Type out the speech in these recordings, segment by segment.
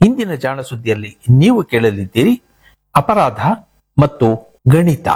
ಇಂದಿನ ಜಾಣ ಸುದ್ದಿಯಲ್ಲಿ ನೀವು ಕೇಳಲಿದ್ದೀರಿ ಅಪರಾಧ ಮತ್ತು ಗಣಿತ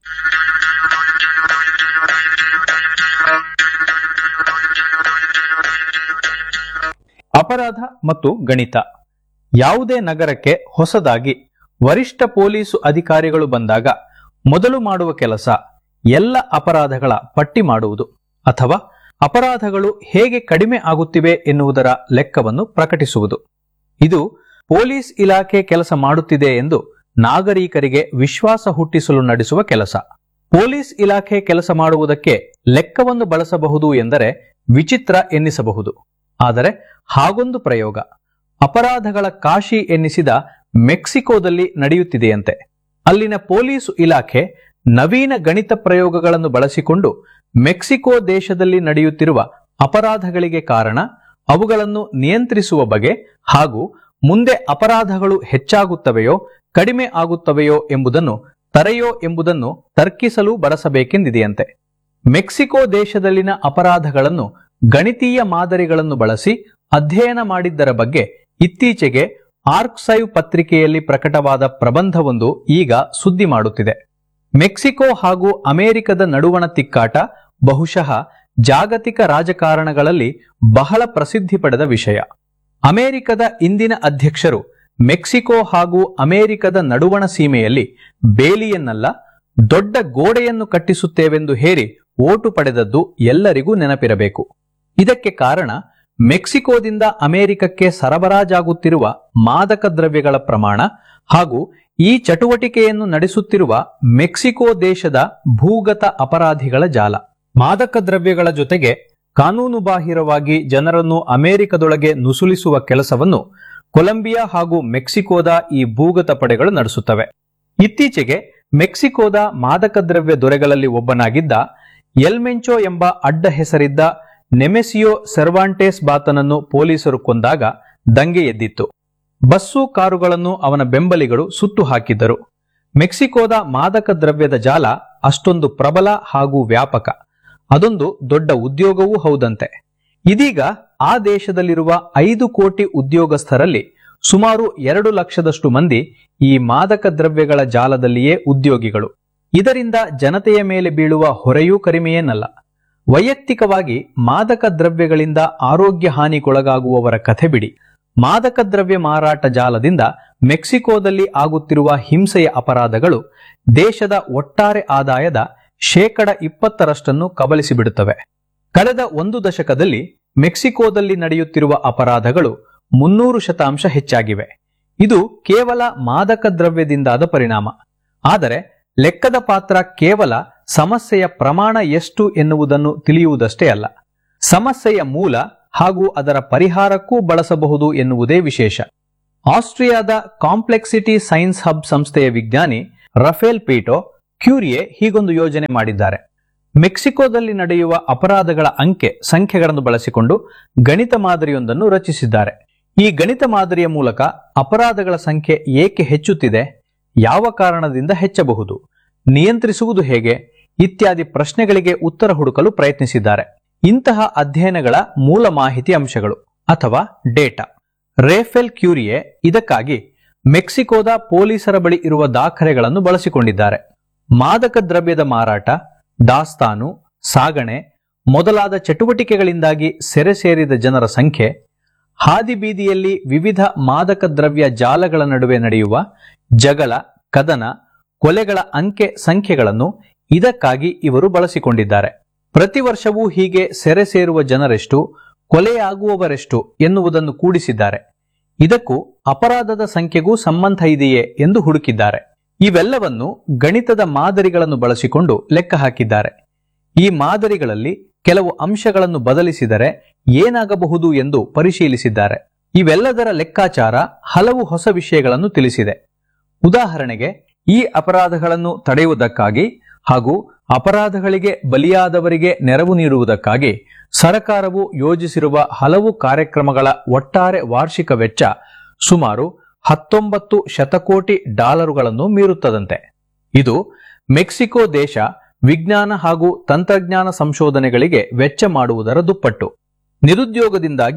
ಅಪರಾಧ ಮತ್ತು ಗಣಿತ ಯಾವುದೇ ನಗರಕ್ಕೆ ಹೊಸದಾಗಿ ವರಿಷ್ಠ ಪೊಲೀಸು ಅಧಿಕಾರಿಗಳು ಬಂದಾಗ ಮೊದಲು ಮಾಡುವ ಕೆಲಸ ಎಲ್ಲ ಅಪರಾಧಗಳ ಪಟ್ಟಿ ಮಾಡುವುದು ಅಥವಾ ಅಪರಾಧಗಳು ಹೇಗೆ ಕಡಿಮೆ ಆಗುತ್ತಿವೆ ಎನ್ನುವುದರ ಲೆಕ್ಕವನ್ನು ಪ್ರಕಟಿಸುವುದು ಇದು ಪೊಲೀಸ್ ಇಲಾಖೆ ಕೆಲಸ ಮಾಡುತ್ತಿದೆ ಎಂದು ನಾಗರಿಕರಿಗೆ ವಿಶ್ವಾಸ ಹುಟ್ಟಿಸಲು ನಡೆಸುವ ಕೆಲಸ ಪೊಲೀಸ್ ಇಲಾಖೆ ಕೆಲಸ ಮಾಡುವುದಕ್ಕೆ ಲೆಕ್ಕವನ್ನು ಬಳಸಬಹುದು ಎಂದರೆ ವಿಚಿತ್ರ ಎನ್ನಿಸಬಹುದು ಆದರೆ ಹಾಗೊಂದು ಪ್ರಯೋಗ ಅಪರಾಧಗಳ ಕಾಶಿ ಎನ್ನಿಸಿದ ಮೆಕ್ಸಿಕೋದಲ್ಲಿ ನಡೆಯುತ್ತಿದೆಯಂತೆ ಅಲ್ಲಿನ ಪೊಲೀಸು ಇಲಾಖೆ ನವೀನ ಗಣಿತ ಪ್ರಯೋಗಗಳನ್ನು ಬಳಸಿಕೊಂಡು ಮೆಕ್ಸಿಕೋ ದೇಶದಲ್ಲಿ ನಡೆಯುತ್ತಿರುವ ಅಪರಾಧಗಳಿಗೆ ಕಾರಣ ಅವುಗಳನ್ನು ನಿಯಂತ್ರಿಸುವ ಬಗೆ ಹಾಗೂ ಮುಂದೆ ಅಪರಾಧಗಳು ಹೆಚ್ಚಾಗುತ್ತವೆಯೋ ಕಡಿಮೆ ಆಗುತ್ತವೆಯೋ ಎಂಬುದನ್ನು ತರೆಯೋ ಎಂಬುದನ್ನು ತರ್ಕಿಸಲು ಬಳಸಬೇಕೆಂದಿದೆಯಂತೆ ಮೆಕ್ಸಿಕೋ ದೇಶದಲ್ಲಿನ ಅಪರಾಧಗಳನ್ನು ಗಣಿತೀಯ ಮಾದರಿಗಳನ್ನು ಬಳಸಿ ಅಧ್ಯಯನ ಮಾಡಿದ್ದರ ಬಗ್ಗೆ ಇತ್ತೀಚೆಗೆ ಆರ್ಕ್ಸೈವ್ ಪತ್ರಿಕೆಯಲ್ಲಿ ಪ್ರಕಟವಾದ ಪ್ರಬಂಧವೊಂದು ಈಗ ಸುದ್ದಿ ಮಾಡುತ್ತಿದೆ ಮೆಕ್ಸಿಕೋ ಹಾಗೂ ಅಮೆರಿಕದ ನಡುವಣ ತಿಕ್ಕಾಟ ಬಹುಶಃ ಜಾಗತಿಕ ರಾಜಕಾರಣಗಳಲ್ಲಿ ಬಹಳ ಪ್ರಸಿದ್ಧಿ ಪಡೆದ ವಿಷಯ ಅಮೆರಿಕದ ಇಂದಿನ ಅಧ್ಯಕ್ಷರು ಮೆಕ್ಸಿಕೋ ಹಾಗೂ ಅಮೆರಿಕದ ನಡುವಣ ಸೀಮೆಯಲ್ಲಿ ಬೇಲಿಯನ್ನಲ್ಲ ದೊಡ್ಡ ಗೋಡೆಯನ್ನು ಕಟ್ಟಿಸುತ್ತೇವೆಂದು ಹೇರಿ ಓಟು ಪಡೆದದ್ದು ಎಲ್ಲರಿಗೂ ನೆನಪಿರಬೇಕು ಇದಕ್ಕೆ ಕಾರಣ ಮೆಕ್ಸಿಕೋದಿಂದ ಅಮೆರಿಕಕ್ಕೆ ಸರಬರಾಜಾಗುತ್ತಿರುವ ಮಾದಕ ದ್ರವ್ಯಗಳ ಪ್ರಮಾಣ ಹಾಗೂ ಈ ಚಟುವಟಿಕೆಯನ್ನು ನಡೆಸುತ್ತಿರುವ ಮೆಕ್ಸಿಕೋ ದೇಶದ ಭೂಗತ ಅಪರಾಧಿಗಳ ಜಾಲ ಮಾದಕ ದ್ರವ್ಯಗಳ ಜೊತೆಗೆ ಕಾನೂನುಬಾಹಿರವಾಗಿ ಜನರನ್ನು ಅಮೆರಿಕದೊಳಗೆ ನುಸುಳಿಸುವ ಕೆಲಸವನ್ನು ಕೊಲಂಬಿಯಾ ಹಾಗೂ ಮೆಕ್ಸಿಕೋದ ಈ ಭೂಗತ ಪಡೆಗಳು ನಡೆಸುತ್ತವೆ ಇತ್ತೀಚೆಗೆ ಮೆಕ್ಸಿಕೋದ ಮಾದಕ ದ್ರವ್ಯ ದೊರೆಗಳಲ್ಲಿ ಒಬ್ಬನಾಗಿದ್ದ ಎಲ್ಮೆಂಚೋ ಎಂಬ ಅಡ್ಡ ಹೆಸರಿದ್ದ ನೆಮೆಸಿಯೋ ಸೆರ್ವಾಂಟೇಸ್ ಬಾತನನ್ನು ಪೊಲೀಸರು ಕೊಂದಾಗ ದಂಗೆ ಎದ್ದಿತ್ತು ಬಸ್ಸು ಕಾರುಗಳನ್ನು ಅವನ ಬೆಂಬಲಿಗಳು ಸುಟ್ಟು ಹಾಕಿದ್ದರು ಮೆಕ್ಸಿಕೋದ ಮಾದಕ ದ್ರವ್ಯದ ಜಾಲ ಅಷ್ಟೊಂದು ಪ್ರಬಲ ಹಾಗೂ ವ್ಯಾಪಕ ಅದೊಂದು ದೊಡ್ಡ ಉದ್ಯೋಗವೂ ಹೌದಂತೆ ಇದೀಗ ಆ ದೇಶದಲ್ಲಿರುವ ಐದು ಕೋಟಿ ಉದ್ಯೋಗಸ್ಥರಲ್ಲಿ ಸುಮಾರು ಎರಡು ಲಕ್ಷದಷ್ಟು ಮಂದಿ ಈ ಮಾದಕ ದ್ರವ್ಯಗಳ ಜಾಲದಲ್ಲಿಯೇ ಉದ್ಯೋಗಿಗಳು ಇದರಿಂದ ಜನತೆಯ ಮೇಲೆ ಬೀಳುವ ಹೊರೆಯೂ ಕಡಿಮೆಯೇನಲ್ಲ ವೈಯಕ್ತಿಕವಾಗಿ ಮಾದಕ ದ್ರವ್ಯಗಳಿಂದ ಆರೋಗ್ಯ ಹಾನಿಗೊಳಗಾಗುವವರ ಕಥೆ ಬಿಡಿ ಮಾದಕ ದ್ರವ್ಯ ಮಾರಾಟ ಜಾಲದಿಂದ ಮೆಕ್ಸಿಕೋದಲ್ಲಿ ಆಗುತ್ತಿರುವ ಹಿಂಸೆಯ ಅಪರಾಧಗಳು ದೇಶದ ಒಟ್ಟಾರೆ ಆದಾಯದ ಶೇಕಡ ಇಪ್ಪತ್ತರಷ್ಟನ್ನು ಕಬಲಿಸಿಬಿಡುತ್ತವೆ ಕಳೆದ ಒಂದು ದಶಕದಲ್ಲಿ ಮೆಕ್ಸಿಕೋದಲ್ಲಿ ನಡೆಯುತ್ತಿರುವ ಅಪರಾಧಗಳು ಮುನ್ನೂರು ಶತಾಂಶ ಹೆಚ್ಚಾಗಿವೆ ಇದು ಕೇವಲ ಮಾದಕ ದ್ರವ್ಯದಿಂದಾದ ಪರಿಣಾಮ ಆದರೆ ಲೆಕ್ಕದ ಪಾತ್ರ ಕೇವಲ ಸಮಸ್ಯೆಯ ಪ್ರಮಾಣ ಎಷ್ಟು ಎನ್ನುವುದನ್ನು ತಿಳಿಯುವುದಷ್ಟೇ ಅಲ್ಲ ಸಮಸ್ಯೆಯ ಮೂಲ ಹಾಗೂ ಅದರ ಪರಿಹಾರಕ್ಕೂ ಬಳಸಬಹುದು ಎನ್ನುವುದೇ ವಿಶೇಷ ಆಸ್ಟ್ರಿಯಾದ ಕಾಂಪ್ಲೆಕ್ಸಿಟಿ ಸೈನ್ಸ್ ಹಬ್ ಸಂಸ್ಥೆಯ ವಿಜ್ಞಾನಿ ರಫೇಲ್ ಪೀಟೋ ಕ್ಯೂರಿಯೆ ಹೀಗೊಂದು ಯೋಜನೆ ಮಾಡಿದ್ದಾರೆ ಮೆಕ್ಸಿಕೋದಲ್ಲಿ ನಡೆಯುವ ಅಪರಾಧಗಳ ಅಂಕೆ ಸಂಖ್ಯೆಗಳನ್ನು ಬಳಸಿಕೊಂಡು ಗಣಿತ ಮಾದರಿಯೊಂದನ್ನು ರಚಿಸಿದ್ದಾರೆ ಈ ಗಣಿತ ಮಾದರಿಯ ಮೂಲಕ ಅಪರಾಧಗಳ ಸಂಖ್ಯೆ ಏಕೆ ಹೆಚ್ಚುತ್ತಿದೆ ಯಾವ ಕಾರಣದಿಂದ ಹೆಚ್ಚಬಹುದು ನಿಯಂತ್ರಿಸುವುದು ಹೇಗೆ ಇತ್ಯಾದಿ ಪ್ರಶ್ನೆಗಳಿಗೆ ಉತ್ತರ ಹುಡುಕಲು ಪ್ರಯತ್ನಿಸಿದ್ದಾರೆ ಇಂತಹ ಅಧ್ಯಯನಗಳ ಮೂಲ ಮಾಹಿತಿ ಅಂಶಗಳು ಅಥವಾ ಡೇಟಾ ರೇಫೆಲ್ ಕ್ಯೂರಿಯೆ ಇದಕ್ಕಾಗಿ ಮೆಕ್ಸಿಕೋದ ಪೊಲೀಸರ ಬಳಿ ಇರುವ ದಾಖಲೆಗಳನ್ನು ಬಳಸಿಕೊಂಡಿದ್ದಾರೆ ಮಾದಕ ದ್ರವ್ಯದ ಮಾರಾಟ ದಾಸ್ತಾನು ಸಾಗಣೆ ಮೊದಲಾದ ಚಟುವಟಿಕೆಗಳಿಂದಾಗಿ ಸೆರೆ ಸೇರಿದ ಜನರ ಸಂಖ್ಯೆ ಹಾದಿಬೀದಿಯಲ್ಲಿ ವಿವಿಧ ಮಾದಕ ದ್ರವ್ಯ ಜಾಲಗಳ ನಡುವೆ ನಡೆಯುವ ಜಗಳ ಕದನ ಕೊಲೆಗಳ ಅಂಕೆ ಸಂಖ್ಯೆಗಳನ್ನು ಇದಕ್ಕಾಗಿ ಇವರು ಬಳಸಿಕೊಂಡಿದ್ದಾರೆ ಪ್ರತಿ ವರ್ಷವೂ ಹೀಗೆ ಸೆರೆ ಸೇರುವ ಜನರೆಷ್ಟು ಕೊಲೆಯಾಗುವವರೆಷ್ಟು ಎನ್ನುವುದನ್ನು ಕೂಡಿಸಿದ್ದಾರೆ ಇದಕ್ಕೂ ಅಪರಾಧದ ಸಂಖ್ಯೆಗೂ ಸಂಬಂಧ ಇದೆಯೇ ಎಂದು ಹುಡುಕಿದ್ದಾರೆ ಇವೆಲ್ಲವನ್ನು ಗಣಿತದ ಮಾದರಿಗಳನ್ನು ಬಳಸಿಕೊಂಡು ಲೆಕ್ಕ ಹಾಕಿದ್ದಾರೆ ಈ ಮಾದರಿಗಳಲ್ಲಿ ಕೆಲವು ಅಂಶಗಳನ್ನು ಬದಲಿಸಿದರೆ ಏನಾಗಬಹುದು ಎಂದು ಪರಿಶೀಲಿಸಿದ್ದಾರೆ ಇವೆಲ್ಲದರ ಲೆಕ್ಕಾಚಾರ ಹಲವು ಹೊಸ ವಿಷಯಗಳನ್ನು ತಿಳಿಸಿದೆ ಉದಾಹರಣೆಗೆ ಈ ಅಪರಾಧಗಳನ್ನು ತಡೆಯುವುದಕ್ಕಾಗಿ ಹಾಗೂ ಅಪರಾಧಗಳಿಗೆ ಬಲಿಯಾದವರಿಗೆ ನೆರವು ನೀಡುವುದಕ್ಕಾಗಿ ಸರ್ಕಾರವು ಯೋಜಿಸಿರುವ ಹಲವು ಕಾರ್ಯಕ್ರಮಗಳ ಒಟ್ಟಾರೆ ವಾರ್ಷಿಕ ವೆಚ್ಚ ಸುಮಾರು ಹತ್ತೊಂಬತ್ತು ಶತಕೋಟಿ ಡಾಲರುಗಳನ್ನು ಮೀರುತ್ತದಂತೆ ಇದು ಮೆಕ್ಸಿಕೋ ದೇಶ ವಿಜ್ಞಾನ ಹಾಗೂ ತಂತ್ರಜ್ಞಾನ ಸಂಶೋಧನೆಗಳಿಗೆ ವೆಚ್ಚ ಮಾಡುವುದರ ದುಪ್ಪಟ್ಟು ನಿರುದ್ಯೋಗದಿಂದಾಗಿ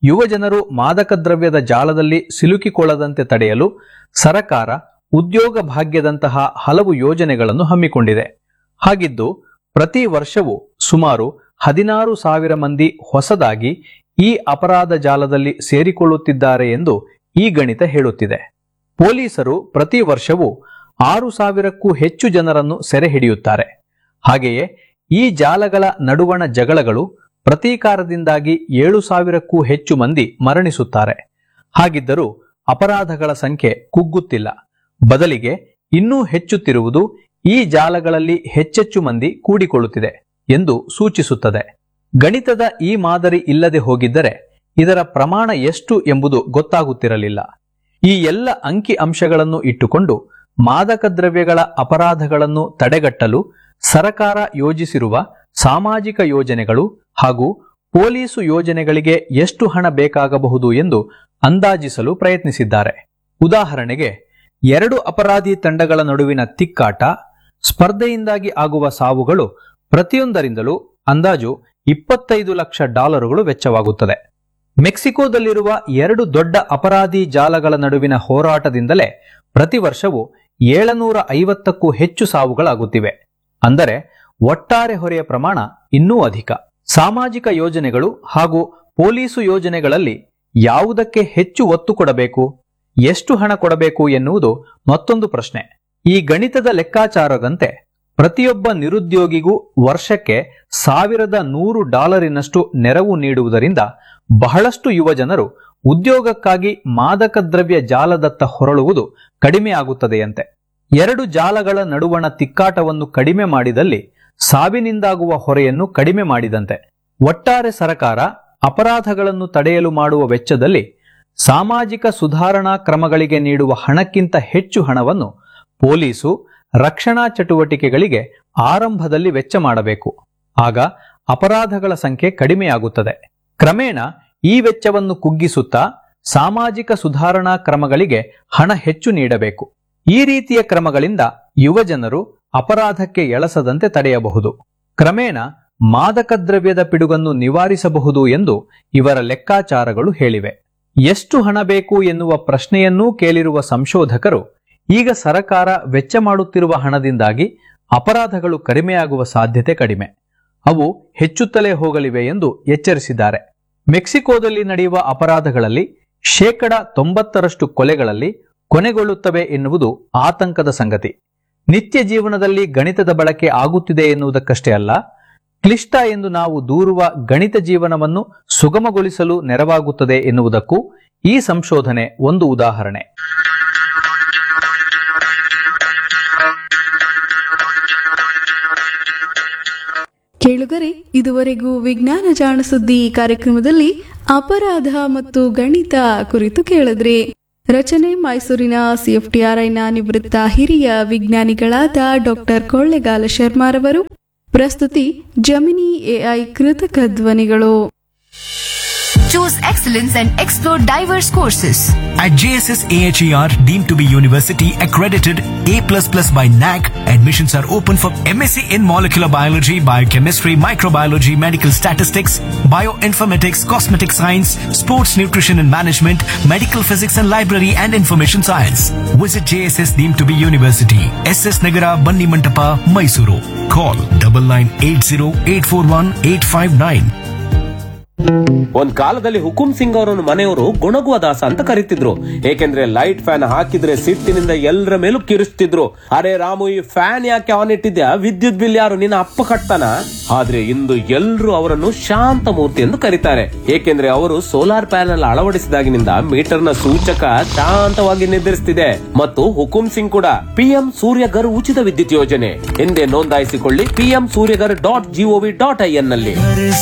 ಯುವಜನರು ಮಾದಕ ದ್ರವ್ಯದ ಜಾಲದಲ್ಲಿ ಸಿಲುಕಿಕೊಳ್ಳದಂತೆ ತಡೆಯಲು ಸರಕಾರ ಉದ್ಯೋಗ ಭಾಗ್ಯದಂತಹ ಹಲವು ಯೋಜನೆಗಳನ್ನು ಹಮ್ಮಿಕೊಂಡಿದೆ ಹಾಗಿದ್ದು ಪ್ರತಿ ವರ್ಷವೂ ಸುಮಾರು ಹದಿನಾರು ಸಾವಿರ ಮಂದಿ ಹೊಸದಾಗಿ ಈ ಅಪರಾಧ ಜಾಲದಲ್ಲಿ ಸೇರಿಕೊಳ್ಳುತ್ತಿದ್ದಾರೆ ಎಂದು ಈ ಗಣಿತ ಹೇಳುತ್ತಿದೆ ಪೊಲೀಸರು ಪ್ರತಿ ವರ್ಷವೂ ಆರು ಸಾವಿರಕ್ಕೂ ಹೆಚ್ಚು ಜನರನ್ನು ಸೆರೆ ಹಿಡಿಯುತ್ತಾರೆ ಹಾಗೆಯೇ ಈ ಜಾಲಗಳ ನಡುವಣ ಜಗಳಗಳು ಪ್ರತೀಕಾರದಿಂದಾಗಿ ಏಳು ಸಾವಿರಕ್ಕೂ ಹೆಚ್ಚು ಮಂದಿ ಮರಣಿಸುತ್ತಾರೆ ಹಾಗಿದ್ದರೂ ಅಪರಾಧಗಳ ಸಂಖ್ಯೆ ಕುಗ್ಗುತ್ತಿಲ್ಲ ಬದಲಿಗೆ ಇನ್ನೂ ಹೆಚ್ಚುತ್ತಿರುವುದು ಈ ಜಾಲಗಳಲ್ಲಿ ಹೆಚ್ಚೆಚ್ಚು ಮಂದಿ ಕೂಡಿಕೊಳ್ಳುತ್ತಿದೆ ಎಂದು ಸೂಚಿಸುತ್ತದೆ ಗಣಿತದ ಈ ಮಾದರಿ ಇಲ್ಲದೆ ಹೋಗಿದ್ದರೆ ಇದರ ಪ್ರಮಾಣ ಎಷ್ಟು ಎಂಬುದು ಗೊತ್ತಾಗುತ್ತಿರಲಿಲ್ಲ ಈ ಎಲ್ಲ ಅಂಕಿ ಅಂಶಗಳನ್ನು ಇಟ್ಟುಕೊಂಡು ಮಾದಕ ದ್ರವ್ಯಗಳ ಅಪರಾಧಗಳನ್ನು ತಡೆಗಟ್ಟಲು ಸರಕಾರ ಯೋಜಿಸಿರುವ ಸಾಮಾಜಿಕ ಯೋಜನೆಗಳು ಹಾಗೂ ಪೊಲೀಸು ಯೋಜನೆಗಳಿಗೆ ಎಷ್ಟು ಹಣ ಬೇಕಾಗಬಹುದು ಎಂದು ಅಂದಾಜಿಸಲು ಪ್ರಯತ್ನಿಸಿದ್ದಾರೆ ಉದಾಹರಣೆಗೆ ಎರಡು ಅಪರಾಧಿ ತಂಡಗಳ ನಡುವಿನ ತಿಕ್ಕಾಟ ಸ್ಪರ್ಧೆಯಿಂದಾಗಿ ಆಗುವ ಸಾವುಗಳು ಪ್ರತಿಯೊಂದರಿಂದಲೂ ಅಂದಾಜು ಇಪ್ಪತ್ತೈದು ಲಕ್ಷ ಡಾಲರುಗಳು ವೆಚ್ಚವಾಗುತ್ತದೆ ಮೆಕ್ಸಿಕೋದಲ್ಲಿರುವ ಎರಡು ದೊಡ್ಡ ಅಪರಾಧಿ ಜಾಲಗಳ ನಡುವಿನ ಹೋರಾಟದಿಂದಲೇ ಪ್ರತಿ ವರ್ಷವೂ ಏಳನೂರ ಐವತ್ತಕ್ಕೂ ಹೆಚ್ಚು ಸಾವುಗಳಾಗುತ್ತಿವೆ ಅಂದರೆ ಒಟ್ಟಾರೆ ಹೊರೆಯ ಪ್ರಮಾಣ ಇನ್ನೂ ಅಧಿಕ ಸಾಮಾಜಿಕ ಯೋಜನೆಗಳು ಹಾಗೂ ಪೊಲೀಸು ಯೋಜನೆಗಳಲ್ಲಿ ಯಾವುದಕ್ಕೆ ಹೆಚ್ಚು ಒತ್ತು ಕೊಡಬೇಕು ಎಷ್ಟು ಹಣ ಕೊಡಬೇಕು ಎನ್ನುವುದು ಮತ್ತೊಂದು ಪ್ರಶ್ನೆ ಈ ಗಣಿತದ ಲೆಕ್ಕಾಚಾರದಂತೆ ಪ್ರತಿಯೊಬ್ಬ ನಿರುದ್ಯೋಗಿಗೂ ವರ್ಷಕ್ಕೆ ಸಾವಿರದ ನೂರು ಡಾಲರಿನಷ್ಟು ನೆರವು ನೀಡುವುದರಿಂದ ಬಹಳಷ್ಟು ಯುವಜನರು ಉದ್ಯೋಗಕ್ಕಾಗಿ ಮಾದಕ ದ್ರವ್ಯ ಜಾಲದತ್ತ ಹೊರಳುವುದು ಕಡಿಮೆಯಾಗುತ್ತದೆಯಂತೆ ಎರಡು ಜಾಲಗಳ ನಡುವಣ ತಿಕ್ಕಾಟವನ್ನು ಕಡಿಮೆ ಮಾಡಿದಲ್ಲಿ ಸಾವಿನಿಂದಾಗುವ ಹೊರೆಯನ್ನು ಕಡಿಮೆ ಮಾಡಿದಂತೆ ಒಟ್ಟಾರೆ ಸರಕಾರ ಅಪರಾಧಗಳನ್ನು ತಡೆಯಲು ಮಾಡುವ ವೆಚ್ಚದಲ್ಲಿ ಸಾಮಾಜಿಕ ಸುಧಾರಣಾ ಕ್ರಮಗಳಿಗೆ ನೀಡುವ ಹಣಕ್ಕಿಂತ ಹೆಚ್ಚು ಹಣವನ್ನು ಪೊಲೀಸು ರಕ್ಷಣಾ ಚಟುವಟಿಕೆಗಳಿಗೆ ಆರಂಭದಲ್ಲಿ ವೆಚ್ಚ ಮಾಡಬೇಕು ಆಗ ಅಪರಾಧಗಳ ಸಂಖ್ಯೆ ಕಡಿಮೆಯಾಗುತ್ತದೆ ಕ್ರಮೇಣ ಈ ವೆಚ್ಚವನ್ನು ಕುಗ್ಗಿಸುತ್ತಾ ಸಾಮಾಜಿಕ ಸುಧಾರಣಾ ಕ್ರಮಗಳಿಗೆ ಹಣ ಹೆಚ್ಚು ನೀಡಬೇಕು ಈ ರೀತಿಯ ಕ್ರಮಗಳಿಂದ ಯುವಜನರು ಅಪರಾಧಕ್ಕೆ ಎಳಸದಂತೆ ತಡೆಯಬಹುದು ಕ್ರಮೇಣ ಮಾದಕ ದ್ರವ್ಯದ ಪಿಡುಗನ್ನು ನಿವಾರಿಸಬಹುದು ಎಂದು ಇವರ ಲೆಕ್ಕಾಚಾರಗಳು ಹೇಳಿವೆ ಎಷ್ಟು ಹಣ ಬೇಕು ಎನ್ನುವ ಪ್ರಶ್ನೆಯನ್ನೂ ಕೇಳಿರುವ ಸಂಶೋಧಕರು ಈಗ ಸರಕಾರ ವೆಚ್ಚ ಮಾಡುತ್ತಿರುವ ಹಣದಿಂದಾಗಿ ಅಪರಾಧಗಳು ಕಡಿಮೆಯಾಗುವ ಸಾಧ್ಯತೆ ಕಡಿಮೆ ಅವು ಹೆಚ್ಚುತ್ತಲೇ ಹೋಗಲಿವೆ ಎಂದು ಎಚ್ಚರಿಸಿದ್ದಾರೆ ಮೆಕ್ಸಿಕೋದಲ್ಲಿ ನಡೆಯುವ ಅಪರಾಧಗಳಲ್ಲಿ ಶೇಕಡ ತೊಂಬತ್ತರಷ್ಟು ಕೊಲೆಗಳಲ್ಲಿ ಕೊನೆಗೊಳ್ಳುತ್ತವೆ ಎನ್ನುವುದು ಆತಂಕದ ಸಂಗತಿ ನಿತ್ಯ ಜೀವನದಲ್ಲಿ ಗಣಿತದ ಬಳಕೆ ಆಗುತ್ತಿದೆ ಎನ್ನುವುದಕ್ಕಷ್ಟೇ ಅಲ್ಲ ಕ್ಲಿಷ್ಟ ಎಂದು ನಾವು ದೂರುವ ಗಣಿತ ಜೀವನವನ್ನು ಸುಗಮಗೊಳಿಸಲು ನೆರವಾಗುತ್ತದೆ ಎನ್ನುವುದಕ್ಕೂ ಈ ಸಂಶೋಧನೆ ಒಂದು ಉದಾಹರಣೆ ಕೇಳುಗರೆ ಇದುವರೆಗೂ ವಿಜ್ಞಾನ ಜಾಣ ಸುದ್ದಿ ಕಾರ್ಯಕ್ರಮದಲ್ಲಿ ಅಪರಾಧ ಮತ್ತು ಗಣಿತ ಕುರಿತು ಕೇಳಿದ್ರಿ ರಚನೆ ಮೈಸೂರಿನ ಸಿಎಫ್ಟಿಆರ್ಐನ ನಿವೃತ್ತ ಹಿರಿಯ ವಿಜ್ಞಾನಿಗಳಾದ ಡಾಕ್ಟರ್ ಕೊಳ್ಳೆಗಾಲ ಶರ್ಮಾರವರು ಪ್ರಸ್ತುತಿ ಜಮಿನಿ ಎಐ ಕೃತಕ ಧ್ವನಿಗಳು Choose excellence and explore diverse courses. At JSS AHER, deemed to be university accredited A++ by NAC, admissions are open for MSc in molecular biology, biochemistry, microbiology, medical statistics, bioinformatics, cosmetic science, sports nutrition and management, medical physics and library and information science. Visit JSS deemed to be university, SS Nagara, Banni Mantapa, Mysuru. Call double nine eight zero eight four one eight five nine. ಒಂದ್ ಕಾಲದಲ್ಲಿ ಹುಕುಂ ಸಿಂಗ್ ಅವರನ್ನು ಮನೆಯವರು ಗುಣಗುವ ದಾಸ ಅಂತ ಕರೀತಿದ್ರು ಏಕೆಂದ್ರೆ light fan ಹಾಕಿದ್ರೆ ಸಿಟ್ಟಿನಿಂದ ಎಲ್ಲರ ಮೇಲೂ ಕಿರಿಸ್ತಿದ್ರು ಅರೆ ರಾಮು ಈ ಫ್ಯಾನ್ ಯಾಕೆ ಆನ್ ಇಟ್ಟಿದ್ಯಾ ವಿದ್ಯುತ್ ಬಿಲ್ ಯಾರು ನಿನ್ನ ಅಪ್ಪ ಕಟ್ತಾನ ಆದ್ರೆ ಇಂದು ಎಲ್ರು ಅವರನ್ನು ಶಾಂತ ಮೂರ್ತಿ ಎಂದು ಕರೀತಾರೆ ಏಕೆಂದ್ರೆ ಅವರು ಸೋಲಾರ್ ಪ್ಯಾನೆಲ್ ಅಳವಡಿಸಿದಾಗಿನಿಂದ ಮೀಟರ್ ನ ಸೂಚಕ ಶಾಂತವಾಗಿ ನಿರ್ಧರಿಸುತ್ತಿದೆ ಮತ್ತು ಹುಕುಂ ಸಿಂಗ್ ಕೂಡ ಪಿಎಂ ಸೂರ್ಯಗರ್ ಉಚಿತ ವಿದ್ಯುತ್ ಯೋಜನೆ ಎಂದೇ ನೋಂದಾಯಿಸಿಕೊಳ್ಳಿ PM Suryaghar dot GOV dot I N ನಲ್ಲಿ